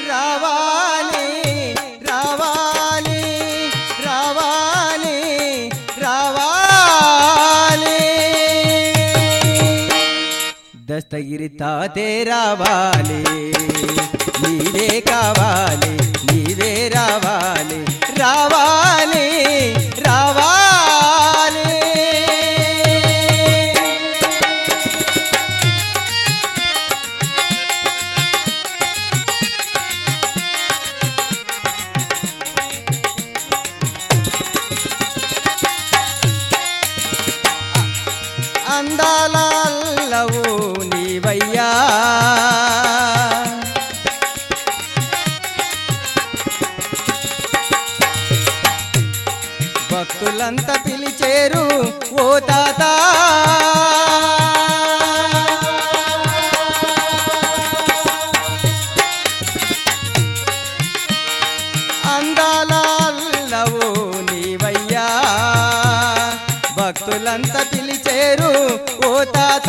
రావాలి రావాలి రావాలి రావాలి దస్తగిరి తాతే రావాలి నీవే కావాలి నీవే రావాలి రావాలి రావాలి అందాల అల్లవు నీవయ్యా భక్తులంతా పిలిచేరు ఓ తాత అందాల అల్లవు నీవయ్యా భక్తులంతా పిలిచేరు ఓ తాత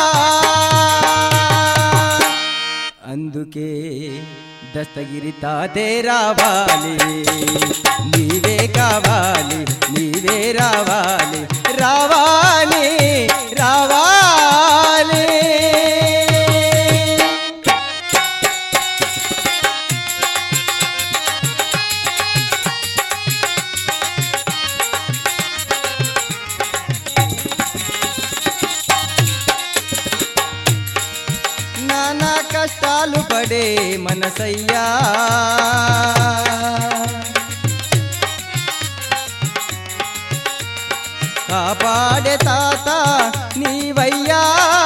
అందుకే దస్తగిరి తాతే రావాలి నీవే కావాలి నీవే రావాలి రావాలి రావాలి నానా కష్టాలు పడే మనసయ్యా కాపాడే తాత నీవయ్యా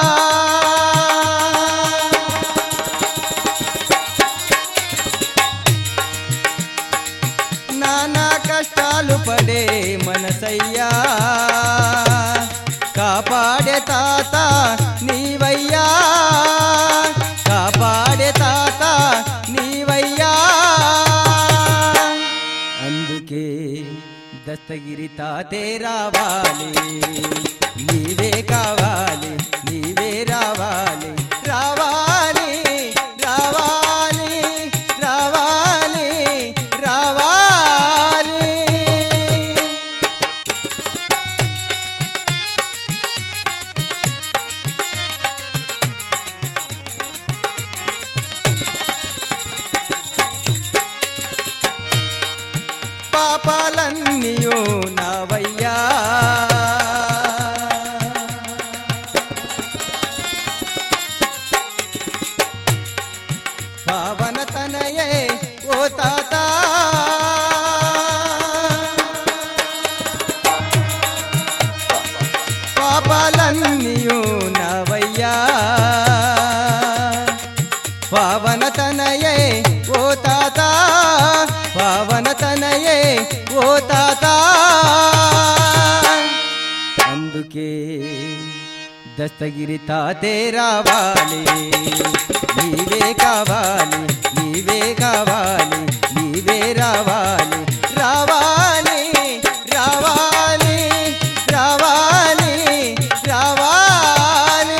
నానా కష్టాలు పడే మనసయ్యా కాపాడే తాత నీవయ్యా కాపాడే తాత నీవయ్యా అందుకే దస్తగిరి తాతే రావాలి నీవే కావాలి నీవే రావాలి రావాలి రావాలి రావాలి రావాలి పాపాలన్నీయో నావయ్యా పావన తనయే ఓ తాత పాపాలన్నీయో నావయ్యా పావన తనయే ఓ తాత పావన తనయే ఓ తాత అందుకే దస్తగిరి తాతే రావాలి నీవే కావాలి నీవే కావాలి నీవే రావాలి రావాలి రావాలి రావాలి రావాలి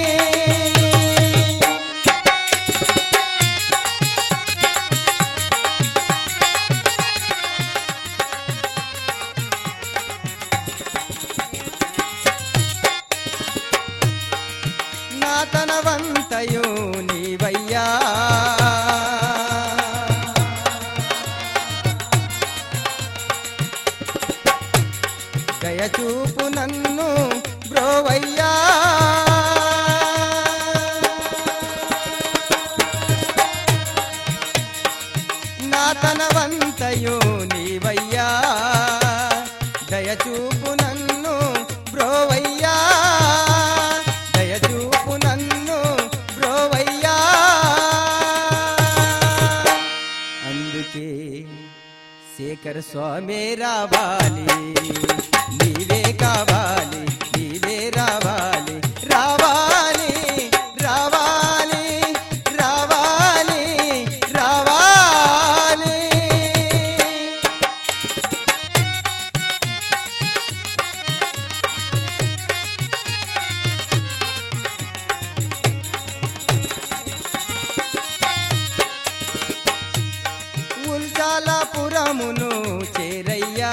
నా తనవంతయు నీవయ్యా దయచూపు నన్ను బ్రోవయ్యా నా తనవంతయు నీవయ్యా దయచూపు నన్ను బ్రోవయ్యా దయచూపు నన్ను బ్రోవయ్యా అందుకే శేఖర స్వామి రావాలి నీవే కావాలి నీవే రావాలి రావాలి రావాలి రావాలి రావాలి పురమును చేరయ్యా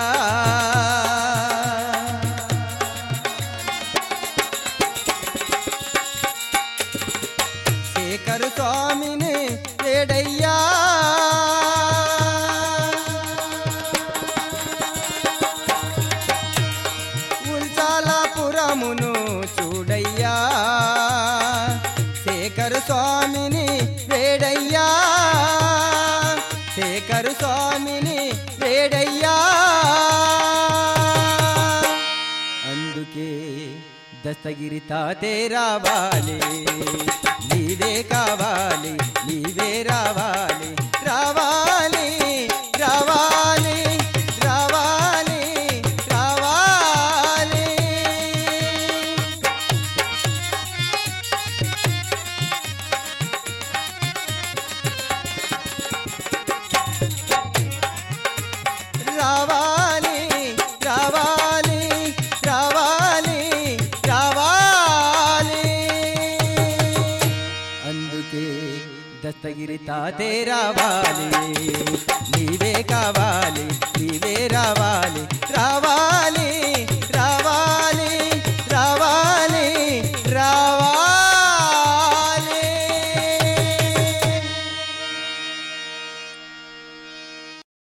శేఖరు స్వామిని వేడయ్యా ఉల్చాలపురమును చూడయ్యా శేఖరు స్వామిని వేడయ్యా శేఖరు స్వామిని వేడయ్యా అందుకే దస్తగిరి తాతే రావాలి నీవే కావాలి నీవే రావాలి రావాలి రావాలి రావాలి రావాలి రావాలి రావాలి రావాలి రావాలి అందుకే దస్తగిరి తాతే రావాలి నీవే కావాలి నీవే రావాలి రావాలి రావాలి